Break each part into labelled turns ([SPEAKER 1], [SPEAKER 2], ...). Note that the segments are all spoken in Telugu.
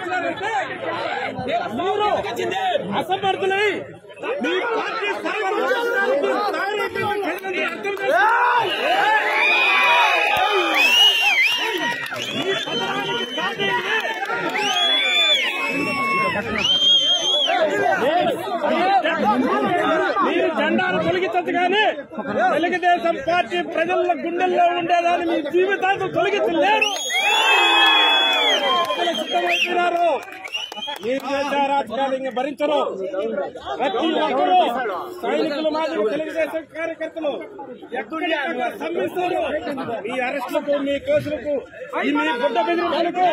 [SPEAKER 1] చేస్తున్నారంటే మీరు అసమర్థులై మీ పార్టీ సర్వనాశనానికి తారీఖులను ప్రజలందరూ అర్థం చేసుకోవాలి. ఈ పథకానికి కారణమే మీరు జెండాను తొలగించదు కానీ తెలుగుదేశం పార్టీ ప్రజల గుండెల్లో ఉండేదాన్ని మీ జీవితాంతం తొలగించలేరు ప్రజలు సిద్ధమైపోయినారు మీరు చేసే రాజకీయాలు ఇంకా భరించరు ప్రతి ఒక్కరూ సైనికులు మాదిరి తెలుగుదేశం కార్యకర్తలు ఎక్కడికక్కడ సమ్మిస్తారు మీ అరెస్టులకు మీ కేసులకు ఈ మీ గుడ్డ బెదిరింపులకు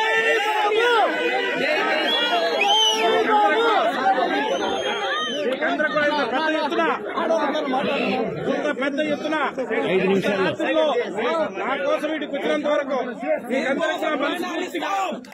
[SPEAKER 1] మీకందరూ కూడా ఇంత పెద్ద ఎత్తున ఇంత పెద్ద ఎత్తున రాత్రిలో నా కోసం వీటికి వచ్చినంత వరకు మీకందరికీ నా మనస్ఫూర్తిగా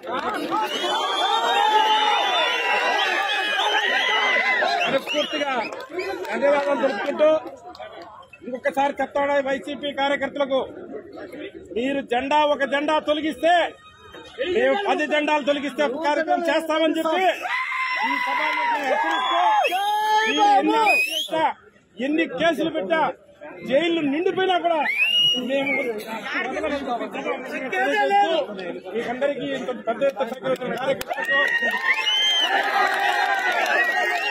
[SPEAKER 1] మనస్ఫూర్తిగా ధన్యవాదాలు తెలుపుకుంటూ ఇంకొకసారి చెప్తాడా వైసీపీ కార్యకర్తలకు మీరు జెండా ఒక జెండా తొలగిస్తే మేము పది జెండాలు తొలగిస్తే ఒక కార్యక్రమం చేస్తామని చెప్పి ఈ సభాముఖంగా హెచ్చరిస్తూ మీరు ఎన్ని అరెస్ట్ చేసినా, ఎన్ని కేసులు పెట్టా జైళ్లు నిండిపోయినా కూడా మేము మీకందరికీ ఇంత పెద్ద ఎత్తున సహకరిస్తున్న కార్యకర్తలకు